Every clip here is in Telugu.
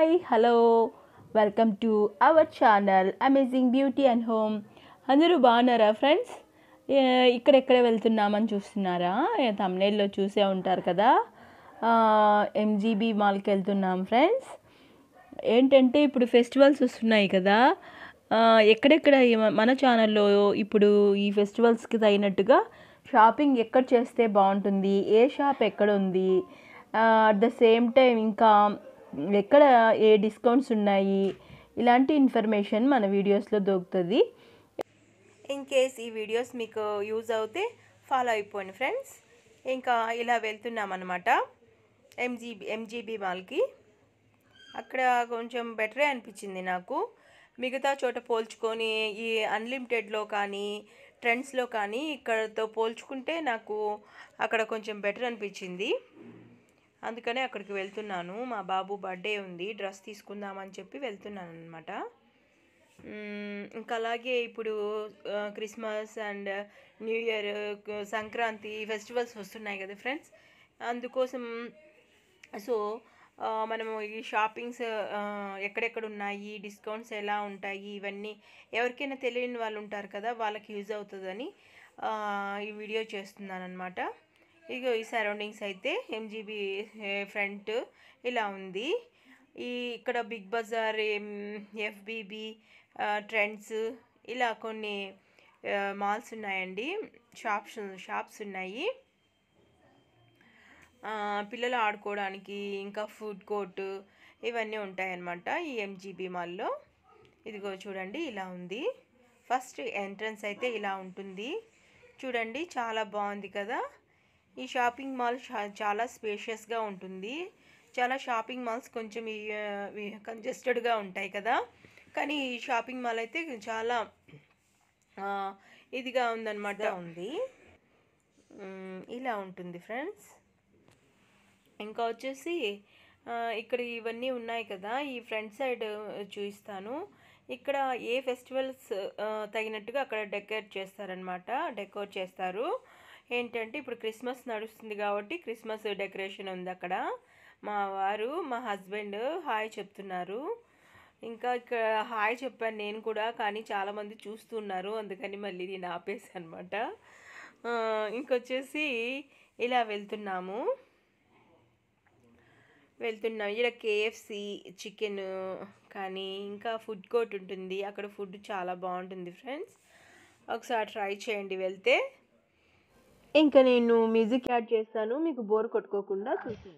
Hi hello welcome to our channel amazing beauty and home అందరూ బాగున్నారా ఫ్రెండ్స్ ఇక్కడెక్కడ వెళ్తున్నామని చూస్తున్నారా తమ్నేల్లో చూసే ఉంటారు కదా ఎంజీబీ మాల్కి వెళ్తున్నాం ఫ్రెండ్స్ ఏంటంటే ఇప్పుడు ఫెస్టివల్స్ వస్తున్నాయి కదా ఆ, ఎక్కడెక్కడ ఈ- మన ఛానల్లో ఇప్పుడు ఈ ఫెస్టివల్స్కి తగినట్టుగా షాపింగ్ ఎక్కడ చేస్తే బాగుంటుంది ఏ షాప్ ఎక్కడ ఉంది అట్ ద సేమ్ టైం ఇంకా ఎక్కడ ఏ డిస్కౌంట్స్ ఉన్నాయి ఇలాంటి ఇన్ఫర్మేషన్ మన వీడియోస్లో దొరుకుతుంది ఇన్ కేస్ ఈ వీడియోస్ మీకు యూజ్ అవుతే ఫాలో అయిపోండి ఫ్రెండ్స్ ఇంకా ఇలా వెళ్తున్నాం అనమాట ఎంజీబీ ఎంజీబీ మాల్కి అక్కడ కొంచెం బెటరే అనిపించింది నాకు మిగతా చోట పోల్చుకొని ఈ అన్లిమిటెడ్లో కానీ ట్రెండ్స్లో కానీ ఇక్కడతో పోల్చుకుంటే నాకు అక్కడ కొంచెం బెటర్ అనిపించింది అందుకనే అక్కడికి వెళ్తున్నాను మా బాబు బర్త్డే ఉంది డ్రెస్ తీసుకుందామని చెప్పి వెళ్తున్నాను అనమాట ఇంకా అలాగే ఇప్పుడు ఆ, క్రిస్మస్ అండ్ న్యూ ఇయర్ క- సంక్రాంతి ఫెస్టివల్స్ వస్తున్నాయి కదా ఫ్రెండ్స్ అందుకోసం సో ఆ, మనము ఈ షాపింగ్స్ ఆ, ఎక్కడెక్కడ ఉన్నాయి డిస్కౌంట్స్ ఎలా ఉంటాయి ఇవన్నీ ఎవరికైనా తెలియని వాళ్ళు ఉంటారు కదా వాళ్ళకి యూజ్ అవుతుందని ఆ, ఈ వీడియో చేస్తున్నాను అనమాట ఇక ఈ సరౌండింగ్స్ అయితే ఎంజీబీ ఫ్రంట్ ఇలా ఉంది ఈ ఇక్కడ బిగ్ బజార్ ఎఫ్బిబి ట్రెండ్స్ ఇలా కొన్ని మాల్స్ ఉన్నాయండి షాప్స్ షాప్స్ ఉన్నాయి ఆ, పిల్లలు ఆడుకోవడానికి ఇంకా ఫుడ్ కోర్ట్ ఇవన్నీ ఉంటాయన్నమాట ఈ ఎంజీబీ మాల్లో ఇదిగో చూడండి ఇలా ఉంది ఫస్ట్ ఎంట్రన్స్ అయితే ఇలా ఉంటుంది చూడండి చాలా బాగుంది కదా ఈ షాపింగ్ మాల్ చా- చాలా స్పేషియస్గా ఉంటుంది చాలా షాపింగ్ మాల్స్ కొంచెం కంజెస్టెడ్గా ఉంటాయి కదా కానీ ఈ షాపింగ్ మాల్ అయితే చాలా ఆ, ఇదిగా ఉందన్నమాట ఉంది మ్, ఇలా ఉంటుంది ఫ్రెండ్స్ ఇంకా వచ్చేసి ఆ, ఇక్కడ ఇవన్నీ ఉన్నాయి కదా ఈ ఫ్రంట్ సైడ్ చూపిస్తాను ఇక్కడ ఏ ఫెస్టివల్స్ ఆ, తగినట్టుగా అక్కడ డెకరేట్ చేస్తారనమాట డెకోర్ చేస్తారు ఏంటంటే ఇప్పుడు క్రిస్మస్ నడుస్తుంది కాబట్టి క్రిస్మస్ డెకరేషన్ ఉంది అక్కడ మా వారు మా హస్బెండ్ హాయ్ చెప్తున్నారు ఇంకా ఇక్కడ హాయ్ చెప్పాను నేను కూడా కానీ చాలామంది చూస్తున్నారు అందుకని మళ్ళీ నేను ఆపేసాను అనమాట ఇంకొచ్చేసి ఇలా వెళ్తున్నాము వెళ్తున్నాం ఇక్కడ కేఎఫ్సి చికెన్ కానీ ఇంకా ఫుడ్ కోర్ట్ ఉంటుంది అక్కడ ఫుడ్ చాలా బాగుంటుంది ఫ్రెండ్స్ ఒకసారి ట్రై చేయండి వెళ్తే ఇంకా నేను మ్యూజిక్ యాడ్ చేస్తాను మీకు బోర్ కొట్టుకోకుండా చూసేయండి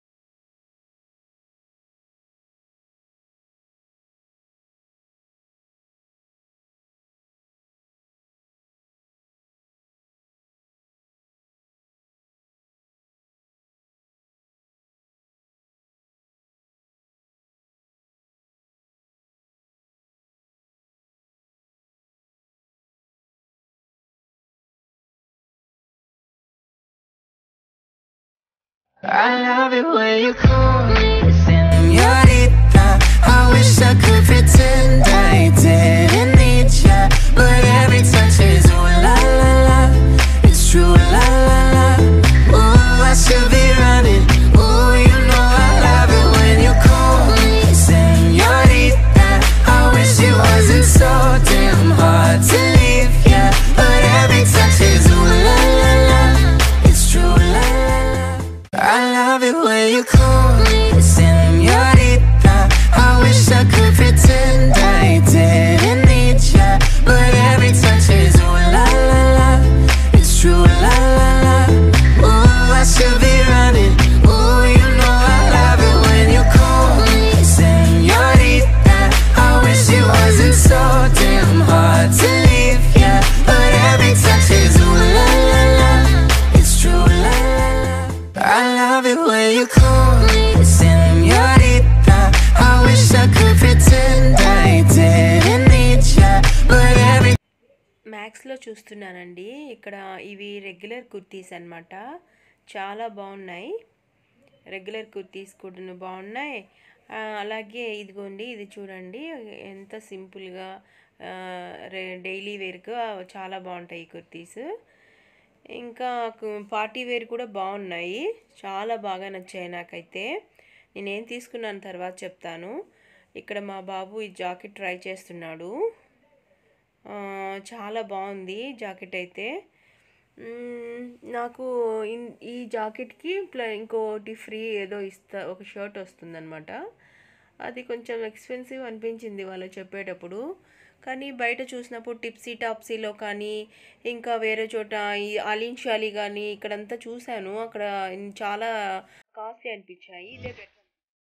I love it when you call me señorita. I wish I could pretend I didn't need ya, but every touch is ooh la la la. It's true la la la. Ooh, I should be running. Ooh, you know I love it when you call me señorita. I wish it wasn't so damn hard to leave ya, but every touch is ooh la la la. It's true la la la. I love it when you call me señorita. I wish I could pretend I didn't need ya, but every touch is ooh la la la. It's true la la la. Ooh, I should be running. Ooh, you know I love it when you call me señorita. I wish it wasn't so damn hard to leave ya, but every touch is ooh la la la. It's true la la la. I love it when you call me señorita. I wish I could pretend I didn't need ya, but every మ్యాక్స్లో చూస్తున్నానండి ఇక్కడ ఇవి రెగ్యులర్ కుర్తీస్ అన్నమాట చాలా బాగున్నాయి రెగ్యులర్ కుర్తీస్ కూడా బాగున్నాయి ఆ, అలాగే ఇదిగోండి ఇది చూడండి ఎంత సింపుల్గా డైలీ వేర్గా చాలా బాగుంటాయి ఈ కుర్తీస్ ఇంకా కు- పార్టీ వేర్ కూడా బాగున్నాయి చాలా బాగా నచ్చాయి నాకైతే నేనేం తీసుకున్నాను తర్వాత చెప్తాను ఇక్కడ మా బాబు ఈ జాకెట్ ట్రై చేస్తున్నాడు ఆ, చాలా బాగుంది జాకెట్ అయితే మ్మ్, నాకు ఇన్- ఈ జాకెట్కి ప్ల ఇంకోటి ఫ్రీ ఏదో ఇస్తా ఒక షర్ట్ వస్తుందన్నమాట అది కొంచెం ఎక్స్పెన్సివ్ అనిపించింది వాళ్ళు చెప్పేటప్పుడు కానీ బయట చూసినప్పుడు టిప్సీ టాప్సీలో కానీ ఇంకా వేరే చోట ఈ అలీన్ షాలి కానీ ఇక్కడంతా చూశాను అక్కడ చాలా కాస్ట్లీ అనిపించాయి ఇదే better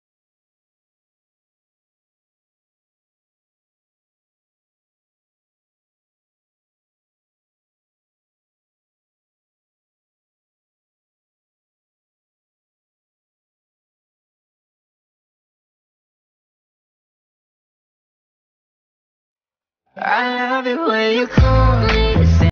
I love it when you call me. Send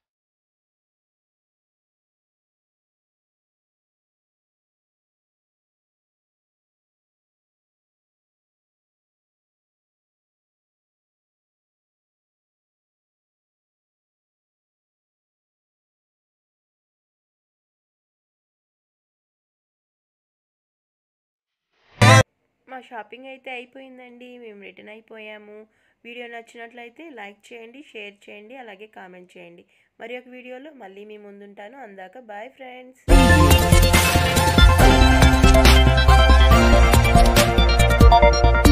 మా షాపింగ్ అయితే అయిపోయిందండి మేము రిటర్న్ అయిపోయాము వీడియో నచ్చినట్లయితే లైక్ చేయండి షేర్ చేయండి అలాగే కామెంట్ చేయండి మరి ఒక వీడియోలో మళ్ళీ మీ ముందుంటాను అందాక బాయ్ ఫ్రెండ్స్